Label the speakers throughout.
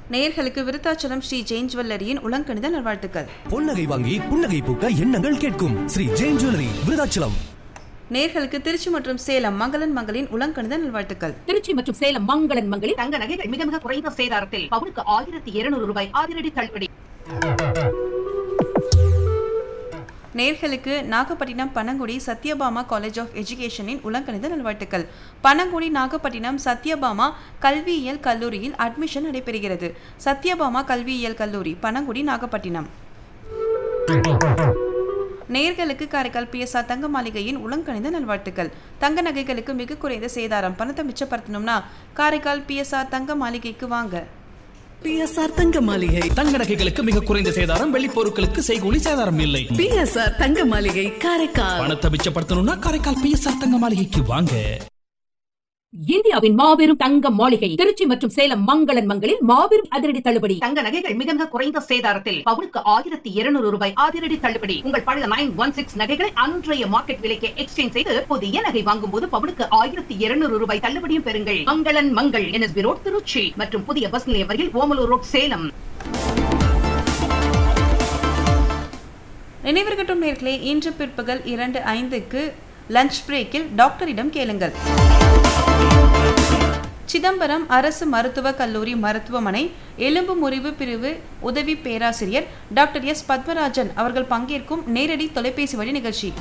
Speaker 1: நேயர்களுக்கு விருத்தாச்சலம் ஸ்ரீ ஜெயின் ஜுவல்லரியின் உலங்கணித நல்வாழ்த்துக்கள்
Speaker 2: பொன்னகை வாங்கி புன்னகை பூக்க எண்ணங்கள் கேட்கும் ஸ்ரீ ஜெயின் ஜுவல்லரி விருதாச்சலம்
Speaker 1: நேயர்களுக்கு திருச்சி மற்றும் சேலம் மங்களன் மங்களின் உலங்கணித நல்வாழ்த்துக்கள்
Speaker 3: திருச்சி மற்றும் சேலம் மங்களன் மங்களில்
Speaker 4: தங்க நகைகள் மிக மிக குறைந்த சேதாரத்தில் பவுனுக்கு ஆயிரத்தி இருநூறு ரூபாய் அதிரடி தள்ளுபடி
Speaker 1: நேர்களுக்கு நாகப்பட்டினம் பனங்குடி சத்யபாமா காலேஜ் ஆஃப் எஜுகேஷனின் உலங்கணித நல்வாழ்த்துக்கள் பனங்குடி நாகப்பட்டினம் சத்யபாமா கல்வியியல் கல்லூரியில் அட்மிஷன் நடைபெறுகிறது சத்யபாமா கல்வியியல் கல்லூரி பனங்குடி நாகப்பட்டினம் நேர்களுக்கு காரைக்கால் பிஎஸ்ஆர் தங்க மாளிகையின் உலங்கணிந்த நல்வாழ்த்துக்கள் தங்க நகைகளுக்கு மிக குறைந்த சேதாரம் பணத்தை மிச்சப்படுத்தணும்னா காரைக்கால் பிஎஸ்ஆர் தங்க மாளிகைக்கு வாங்க
Speaker 5: பிஎஸ்ஆர் தங்க மாளிகை
Speaker 2: தங்க நகைகளுக்கு மிக குறைந்த சேதாரம் வெள்ளி பொருட்களுக்கு செய்கூலி சேதாரம் இல்லை
Speaker 5: பிஎஸ்ஆர் தங்க மாளிகை காரைக்கால்
Speaker 2: பணத்தை மிச்சப்படுத்தணும்னா காரைக்கால் பிஎஸ்ஆர் தங்க மாளிகைக்கு வாங்க
Speaker 3: இந்தியாவின் மாபெரும் தங்க மாளிகை திருச்சி மற்றும் சேலம் மங்களன் மங்களில் மாபெரும் அதிரடி தள்ளுபடி
Speaker 4: தங்க நகைகள் மிக மிக குறைந்த சேதாரத்தில் பவுனுக்கு ஆயிரத்தி இருநூறு ரூபாய் அதிரடி தள்ளுபடி உங்கள் பழைய நைன் ஒன் சிக்ஸ் நகைகளை அன்றைய மார்க்கெட் விலைக்கு எக்ஸ்சேஞ்ச் செய்து புதிய நகை வாங்கும் போது பவுனுக்கு ஆயிரத்தி இருநூறு ரூபாய் தள்ளுபடியும் பெறுங்கள் மங்களன் மங்கள் என்எஸ்பி ரோட் திருச்சி மற்றும் புதிய பஸ் நிலையம் வரையில் ஓமலூர் ரோட் சேலம்
Speaker 1: நினைவிருக்கட்டும் நேர்களே இன்று பிற்பகல் இரண்டு ஐந்துக்கு லஞ்ச் பிரேக்கில் டாக்டரிடம் கேளுங்கள் சிதம்பரம் அரசு மருத்துவக் கல்லூரி மருத்துவமனை எலும்பு முறிவு பிரிவு உதவி பேராசிரியர் டாக்டர் எஸ் பத்மராஜன் அவர்கள் பங்கேற்கும் நேரடி தொலைபேசி வழி நிகழ்ச்சி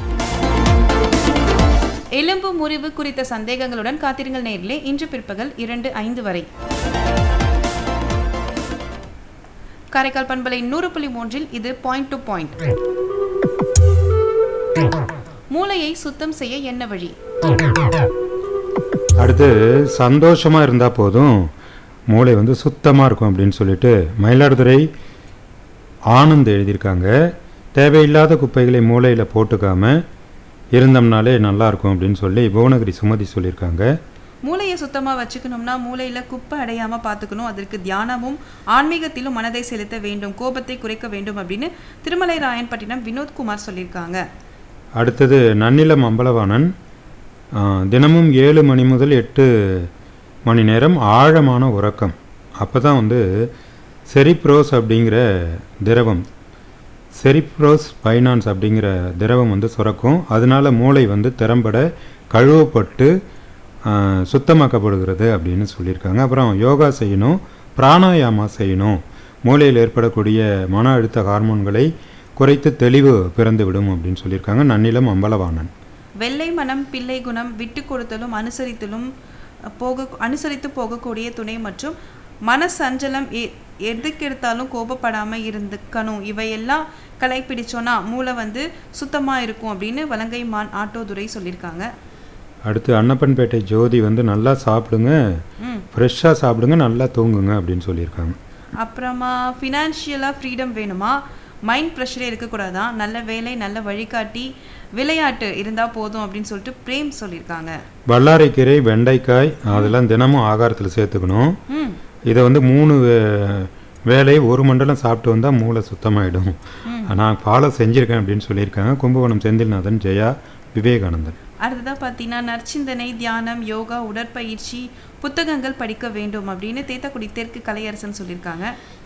Speaker 1: எலும்பு முறிவு குறித்த சந்தேகங்களுடன் காத்திருங்கள் நேரிலே இன்று பிற்பகல் இரண்டு ஐந்து வரை காரைக்கால் பண்பலை நூறு புள்ளி மூன்றில் இது பாயிண்ட் டு பாயிண்ட் மூளையை சுத்தம் செய்ய என்ன வழி
Speaker 6: அடுத்து சந்தோஷமாக இருந்தால் போதும் மூளை வந்து சுத்தமாக இருக்கும் அப்படின்னு சொல்லிட்டு மயிலாடுதுறை ஆனந்த் எழுதியிருக்காங்க தேவையில்லாத குப்பைகளை மூளையில் போட்டுக்காம இருந்தோம்னாலே நல்லா இருக்கும் அப்படின்னு சொல்லி புவனகிரி சுமதி சொல்லியிருக்காங்க
Speaker 1: மூளையை சுத்தமா வச்சுக்கணும்னா மூளையில குப்பை அடையாம பார்த்துக்கணும் அதற்கு தியானமும் ஆன்மீகத்திலும் மனதை செலுத்த வேண்டும் கோபத்தை குறைக்க வேண்டும் அப்படின்னு திருமலை ராயன்பட்டினம் வினோத்குமார் சொல்லியிருக்காங்க
Speaker 6: அடுத்தது நன்னிலம் அம்பலவாணன் ஆ, தினமும் ஏழு மணி முதல் எட்டு மணி நேரம் ஆழமான உறக்கம் அப்போ தான் வந்து செரிப்ரோஸ் அப்படிங்கிற திரவம் செரிப்ரோஸ் ஃபைனான்ஸ் அப்படிங்கிற திரவம் வந்து சுரக்கும் அதனால மூளை வந்து திறம்பட கழுவப்பட்டு ஆ, சுத்தமாக்கப்படுகிறது அப்படின்னு சொல்லியிருக்காங்க அப்புறம் யோகா செய்யணும் பிராணாயாமா செய்யணும் மூளையில் ஏற்படக்கூடிய மன அழுத்த ஹார்மோன்களை குறைத்து தெளிவு பிறந்துவிடும் அப்படின்னு சொல்லியிருக்காங்க நன்னிலம் அம்பலவாணன்
Speaker 1: வெள்ளை மனம் பிள்ளை குணம் விட்டு கொடுத்தலும் அனுசரித்தலும் போக அனுசரித்து போகக்கூடிய துணை மற்றும் மனசஞ்சலம் எ- எதுக்கெடுத்தாலும் கோபப்படாமல் இருந்துக்கணும் இவையெல்லாம் கடைப்பிடிச்சோன்னா மூளை வந்து சுத்தமாக இருக்கும் அப்படின்னு வலங்கை மான் ஆட்டோதுரை சொல்லியிருக்காங்க
Speaker 6: அடுத்து அன்னப்பன்பேட்டை ஜோதி வந்து நல்லா சாப்பிடுங்க
Speaker 1: ம்
Speaker 6: ஃப்ரெஷ்ஷாக சாப்பிடுங்க நல்லா தூங்குங்க அப்படின்னு சொல்லியிருக்காங்க
Speaker 1: அப்புறமா ஃபினான்ஷியலாக ஃப்ரீடம் வேணுமா மைண்ட் ப்ரெஷரே இருக்கக்கூடாதான் நல்ல வேலை நல்ல வழிகாட்டி விளையாட்டு இருந்தால் போதும் அப்படின்னு சொல்லிட்டு பிரேம் சொல்லியிருக்காங்க
Speaker 6: வல்லாரைக்கீரை வெண்டைக்காய் அதெல்லாம் தினமும் ஆகாரத்தில் சேர்த்துக்கணும்
Speaker 1: ம்
Speaker 6: இதை வந்து மூணு வே- வேளை ஒரு மண்டலம் சாப்பிட்டு வந்தால் மூளை சுத்தமாயிடும் நான் ஃபாலோ செஞ்சுருக்கேன் அப்படின்னு சொல்லியிருக்காங்க கும்பகோணம் செந்தில்நாதன் ஜெயா விவேகானந்தன்
Speaker 1: அடுத்ததாக பார்த்தீங்கன்னா நற்சிந்தனை தியானம் யோகா உடற்பயிற்சி புத்தகங்கள் படிக்க வேண்டும் அப்படின்னு தேத்தக்குடி தெற்கு கலையரசன் சொல்லியிருக்காங்க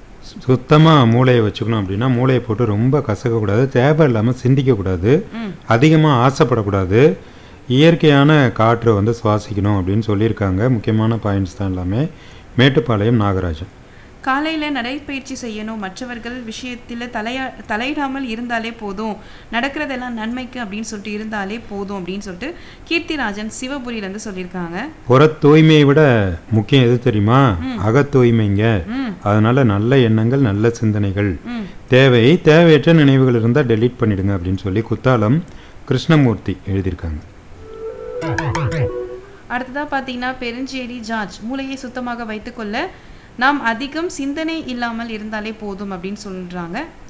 Speaker 6: சுத்தமாக மூளையை வச்சுக்கணும் அப்படின்னா மூளையை போட்டு ரொம்ப கசக்கக்கூடாது தேவை இல்லாமல் சிந்திக்கக்கூடாது
Speaker 1: ம்
Speaker 6: அதிகமாக ஆசைப்படக்கூடாது இயற்கையான காற்றை வந்து சுவாசிக்கணும் அப்படின்னு சொல்லியிருக்காங்க முக்கியமான பாயிண்ட்ஸ் தான் எல்லாமே மேட்டுப்பாளையம் நாகராஜன்
Speaker 1: காலையில் நடைப்பயிற்சி செய்யணும் மற்றவர்கள் விஷயத்தில் தலையா தலையிடாமல் இருந்தாலே போதும் நடக்கிறதெல்லாம் நன்மைக்கு அப்படின்னு சொல்லிட்டு இருந்தாலே போதும் அப்படின்னு சொல்லிட்டு கீர்த்திராஜன் சிவபுரியிலேருந்து சொல்லியிருக்காங்க
Speaker 6: புற தூய்மையை விட முக்கியம் எது தெரியுமா அகத் தூய்மைங்க
Speaker 1: ம்
Speaker 6: அதனால நல்ல எண்ணங்கள் நல்ல சிந்தனைகள்
Speaker 1: ம்
Speaker 6: தேவை தேவையற்ற நினைவுகள் இருந்தால் டெலீட் பண்ணிடுங்க அப்படின்னு சொல்லி குத்தாலம் கிருஷ்ணமூர்த்தி எழுதியிருக்காங்க
Speaker 1: அடுத்ததாக பார்த்தீங்கன்னா பெருஞ்சேரி ஜார்ஜ் மூளையை சுத்தமாக வைத்துக்கொள்ள நாம் அதிகம் சிந்தனை இல்லாமல் இருந்தாலே போதும் அப்படின்னு சொல்றாங்க